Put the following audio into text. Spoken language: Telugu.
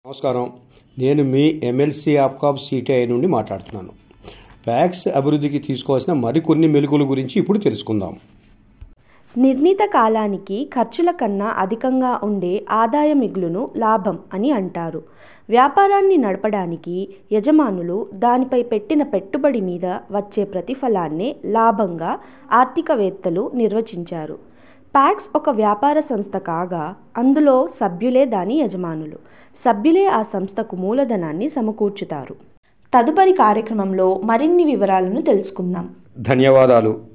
నమస్కారం నేను మీ ఎమ్మెల్సీ ఆప్కాబ్ సిటిఐ నుండి మాట్లాడుతున్నాను ప్యాక్స్ అభివృద్ధికి తీసుకోవాల్సిన మరికొన్ని మెలుకుల గురించి ఇప్పుడు తెలుసుకుందాం నిర్ణీత కాలానికి ఖర్చుల కన్నా అధికంగా ఉండే ఆదాయ మిగులును లాభం అని అంటారు వ్యాపారాన్ని నడపడానికి యజమానులు దానిపై పెట్టిన పెట్టుబడి మీద వచ్చే ప్రతిఫలాన్నే లాభంగా ఆర్థికవేత్తలు నిర్వచించారు ప్యాక్స్ ఒక వ్యాపార సంస్థ కాగా అందులో సభ్యులే దాని యజమానులు సభ్యులే ఆ సంస్థకు మూలధనాన్ని సమకూర్చుతారు తదుపరి కార్యక్రమంలో మరిన్ని వివరాలను తెలుసుకుందాం ధన్యవాదాలు